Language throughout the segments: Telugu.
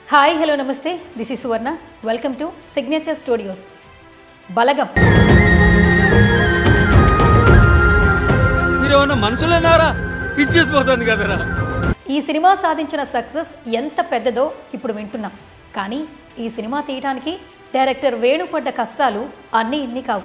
హాయ్ హలో నమస్తే దిస్ ఈ Suvarna welcome to signature studios Balagam మీరేమన్నా మనుషులన్నారా ఇచ్చేసిపోతుంది కదరా ఈ సినిమా సాధించిన సక్సెస్ ఎంత పెద్దదో ఇప్పుడు వింటున్నాం కానీ ఈ సినిమా తీయడానికి డైరెక్టర్ వేణు పడ్డ కష్టాలు అన్నీ ఇన్ని కావు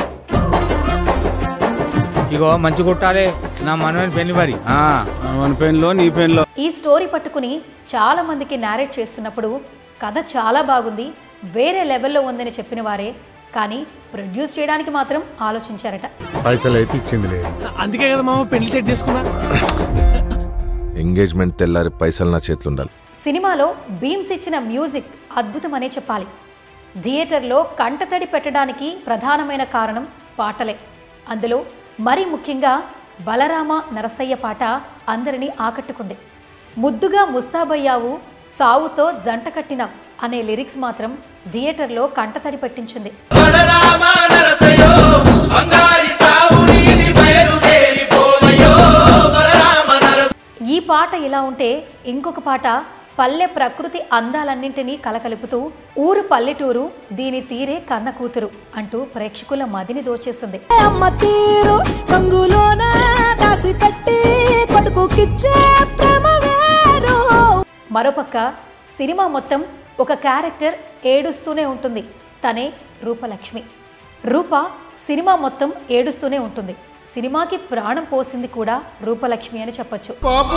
ఇగో మంచి కొట్టాలి నా మనవని పెళ్లి మరి ఆ, మన పెన్లో నీ పెన్లో ఈ స్టోరీ పట్టుకుని చాలా మందికి నేరేట్ చేస్తున్నప్పుడు కథ చాలా బాగుంది వేరే లెవెల్లో ఉందని చెప్పిన వారే కానీ ప్రొడ్యూస్ చేయడానికి మాత్రం ఆలోచించారట పైసలు అయితే ఇచ్చింది లేదు అందుకే కదా మామ పెళ్లి సెట్ చేసుకున్నా ఎంగేజ్మెంట్ తెల్లారి పైసలు నా చేతులు ఉండాలి సినిమాలో బీమ్స్ ఇచ్చిన మ్యూజిక్ అద్భుతమనే చెప్పాలి థియేటర్లో కంటతడి పెట్టడానికి ప్రధానమైన కారణం పాటలే అందులో మరి ముఖ్యంగా బలరామ నరసయ్య పాట అందరినీ ఆకట్టుకుంది ముద్దుగా ముస్తాబయ్యావు చావుతో జంట కట్టిన అనే లిరిక్స్ మాత్రం థియేటర్లో కంటతడి పట్టించింది ఈ పాట ఇలా ఉంటే ఇంకొక పాట పల్లె ప్రకృతి అందాలన్నింటినీ కలకలుపుతూ ఊరు పల్లెటూరు దీని తీరే కన్న కూతురు అంటూ ప్రేక్షకుల మదిని దోచేసింది అమ్మ తీరు కంగులోన దాసి పెట్టి కొడుకుకిచ్చే ప్రేమ వేరు మరోపక్క సినిమా మొత్తం ఒక క్యారెక్టర్ ఏడుస్తూనే ఉంటుంది తనే రూపలక్ష్మి రూప సినిమా మొత్తం ఏడుస్తూనే ఉంటుంది సినిమాకి ప్రాణం పోసింది కూడా రూపలక్ష్మి అని చెప్పొచ్చు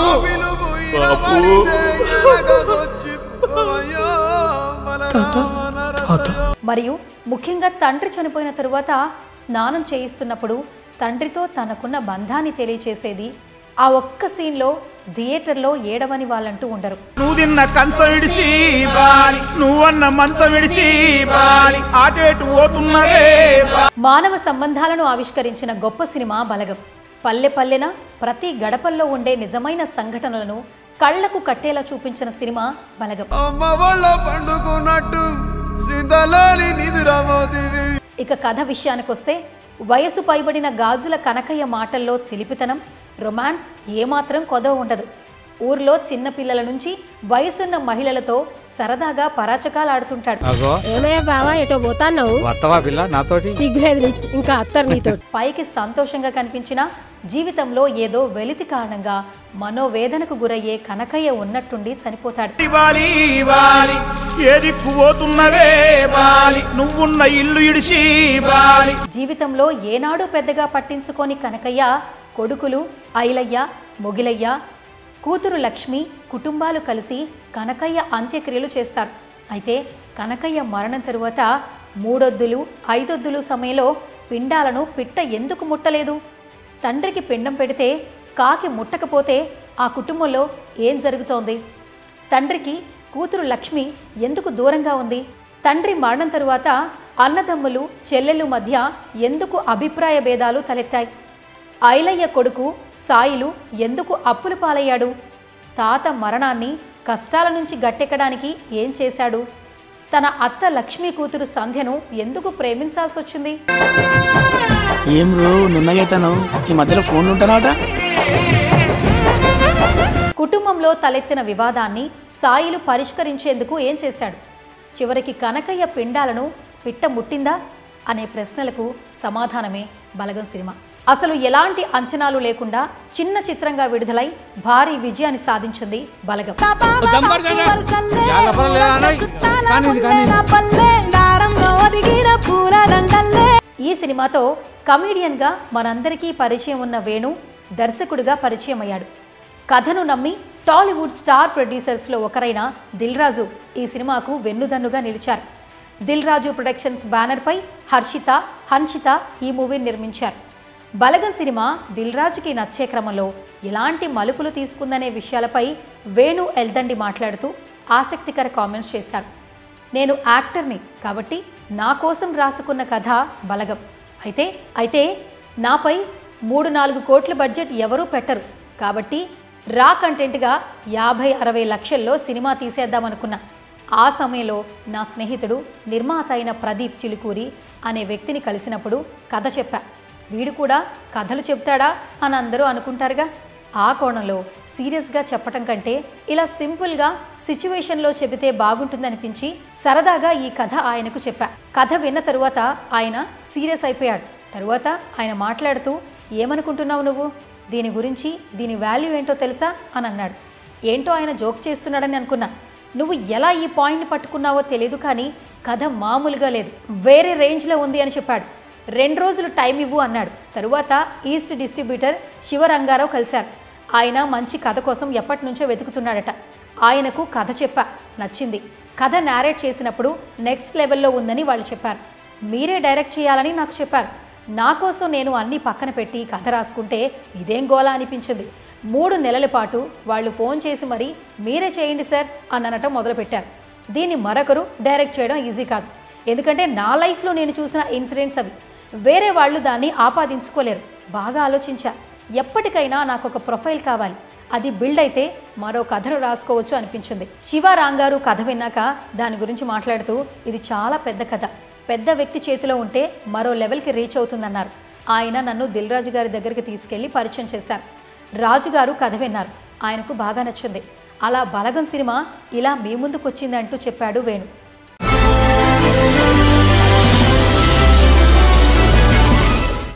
మరియు ముఖ్యంగా తండ్రి చనిపోయిన తరువాత స్నానం చేయిస్తున్నప్పుడు తండ్రితో తనకున్న బంధాన్ని తెలియచేసేది ఆ ఒక్క సీన్లో థియేటర్లో ఏడవని వాళ్ళంటూ ఉండరు నువ్వు తిన్న కంచం విడిచి బాలి నువ్వన్న మంచం విడిచి బాలి ఆటేటు పోతున్నదే మానవ సంబంధాలను ఆవిష్కరించిన గొప్ప సినిమా బలగం పల్లె పల్లెన ప్రతి గడపల్లో ఉండే నిజమైన సంఘటనలను కళ్లకు కట్టేలా చూపించిన సినిమా బలగం అమ్మ వాళ్ళ పండుకున్నట్టు సిందలోని నిదురమోదివి ఇక కథ విషయానికొస్తే వయసు పైబడిన గాజుల కనకయ్య మాటల్లో చిలిపితనం రొమాన్స్ ఏమాత్రం కొదవ ఉండదు ఊర్లో చిన్న పిల్లల నుంచి వయసున్న మహిళలతో సరదాగా పరాచకాలు ఆడుతుంటాడు అగో ఏమయ్య బావా ఎటో పోతాన్నావు వత్తవా పిల్ల నాతోటి సిగ్గులేదు నీకు ఇంకా అత్తరు నీతో పైకి సంతోషంగా కనిపించినా జీవితంలో ఏదో వెలితి కారణంగా మనోవేదనకు గురయ్యే కనకయ్య ఉన్నట్టుండి చనిపోతాడు బాలి బాలి ఏ దిక్కు పోతున్నవే బాలి నువ్వున్న ఇల్లు ఇడిచి బాలి జీవితంలో ఏనాడు పెద్దగా పట్టించుకోని కనకయ్య కొడుకులు ఐలయ్య మొగిలయ్య కూతురు లక్ష్మి కుటుంబాలు కలిసి కనకయ్య అంత్యక్రియలు చేస్తారు అయితే కనకయ్య మరణం తరువాత మూడొద్దులు ఐదొద్దులు సమయంలో పిండాలను పిట్ట ఎందుకు ముట్టలేదు తండ్రికి పిండం పెడితే కాకి ముట్టకపోతే ఆ కుటుంబంలో ఏం జరుగుతోంది తండ్రికి కూతురు లక్ష్మి ఎందుకు దూరంగా ఉంది తండ్రి మరణం తరువాత అన్నదమ్ములు చెల్లెలు మధ్య ఎందుకు అభిప్రాయ భేదాలు తలెత్తాయి ఐలయ్య కొడుకు సాయిలు ఎందుకు అప్పులు పాలయ్యాడు తాత మరణాన్ని కష్టాల నుంచి గట్టెక్కడానికి ఏం చేశాడు తన అత్త లక్ష్మీ కూతురు సంధ్యను ఎందుకు ప్రేమించాల్సి వచ్చింది ఏం రో నున్నగైతాను ఈ మధ్యలో ఫోన్ ఉంటానాట కుటుంబంలో తలెత్తిన వివాదాన్ని సాయిలు పరిష్కరించేందుకు ఏం చేశాడు చివరికి కనకయ్య పిండాలను పిట్ట ముట్టిందా అనే ప్రశ్నలకు సమాధానమే బలగం సినిమా అసలు ఎలాంటి అంచనాలు లేకుండా చిన్న చిత్రంగా విడుదలై భారీ విజయాన్ని సాధించింది బలగం జాగ్రత్త లేదా అన్నయ్? కానీ ఇది కానీ. పల్లె దారంలో ఒదిగిన పూల దండల్లే ఈ సినిమాతో కమీడియన్గా మనందరికీ పరిచయం ఉన్న వేణు దర్శకుడిగా పరిచయం అయ్యాడు కథను నమ్మి టాలీవుడ్ స్టార్ ప్రొడ్యూసర్స్లో ఒకరైన దిల్ రాజు ఈ సినిమాకు వెన్నుదన్నుగా నిలిచారు దిల్ రాజు ప్రొడక్షన్స్ బ్యానర్పై హర్షిత హన్షిత ఈ మూవీని నిర్మించారు బలగం సినిమా దిల్ రాజుకి నచ్చే క్రమంలో ఎలాంటి మలుపులు తీసుకుందనే విషయాలపై వేణు ఎల్దండి మాట్లాడుతూ ఆసక్తికర కామెంట్స్ చేశారు నేను యాక్టర్ని కాబట్టి నా కోసం రాసుకున్న కథ బలగం అయితే అయితే నాపై మూడు నాలుగు కోట్ల బడ్జెట్ ఎవరూ పెట్టరు కాబట్టి రా కంటెంట్గా యాభై అరవై లక్షల్లో సినిమా తీసేద్దామనుకున్నా ఆ సమయంలో నా స్నేహితుడు నిర్మాత అయిన ప్రదీప్ చిలుకూరి అనే వ్యక్తిని కలిసినప్పుడు కథ చెప్పా వీడు కూడా కథలు చెప్తాడా అని అందరూ అనుకుంటారుగా ఆ కోణంలో సీరియస్గా చెప్పటం కంటే ఇలా సింపుల్గా సిచ్యువేషన్లో చెబితే బాగుంటుందనిపించి సరదాగా ఈ కథ ఆయనకు చెప్పా కథ విన్న తరువాత ఆయన సీరియస్ అయిపోయాడు తరువాత ఆయన మాట్లాడుతూ ఏమనుకుంటున్నావు నువ్వు దీని గురించి దీని వాల్యూ ఏంటో తెలుసా అని అన్నాడు ఏంటో ఆయన జోక్ చేస్తున్నాడని అనుకున్నా నువ్వు ఎలా ఈ పాయింట్ని పట్టుకున్నావో తెలియదు కానీ కథ మామూలుగా లేదు వేరే రేంజ్లో ఉంది అని చెప్పాడు రెండు రోజులు టైం ఇవ్వు అన్నాడు తరువాత ఈస్ట్ డిస్ట్రిబ్యూటర్ శివరంగారావు కలిశారు ఆయన మంచి కథ కోసం ఎప్పటి నుంచో వెతుకుతున్నాడట ఆయనకు కథ చెప్పా నచ్చింది కథ నేరేట్ చేసినప్పుడు నెక్స్ట్ లెవెల్లో ఉందని వాళ్ళు చెప్పారు మీరే డైరెక్ట్ చేయాలని నాకు చెప్పారు నా కోసం నేను అన్ని పక్కన పెట్టి కథ రాసుకుంటే ఇదేం గోలా అనిపించింది మూడు నెలల పాటు వాళ్ళు ఫోన్ చేసి మరి మీరే చేయండి సార్ అని అనటం మొదలుపెట్టారు దీన్ని మరొకరు డైరెక్ట్ చేయడం ఈజీ కాదు ఎందుకంటే నా లైఫ్లో నేను చూసిన ఇన్సిడెంట్స్ అవి వేరే వాళ్ళు దాన్ని ఆపాదించుకోలేరు బాగా ఆలోచించా ఎప్పటికైనా నాకు ఒక ప్రొఫైల్ కావాలి అది బిల్డ్ అయితే మరో కథను రాసుకోవచ్చు అనిపించింది శివ రాంగారు కథ విన్నాక దాని గురించి మాట్లాడుతూ ఇది చాలా పెద్ద కథ పెద్ద వ్యక్తి చేతిలో ఉంటే మరో లెవెల్కి రీచ్ అవుతుందన్నారు ఆయన నన్ను దిల్ రాజు గారి దగ్గరికి తీసుకెళ్లి పరిచయం చేశారు రాజుగారు కథ విన్నారు ఆయనకు బాగా నచ్చింది అలా బలగం సినిమా ఇలా మీ ముందుకు వచ్చిందంటూ చెప్పాడు వేణు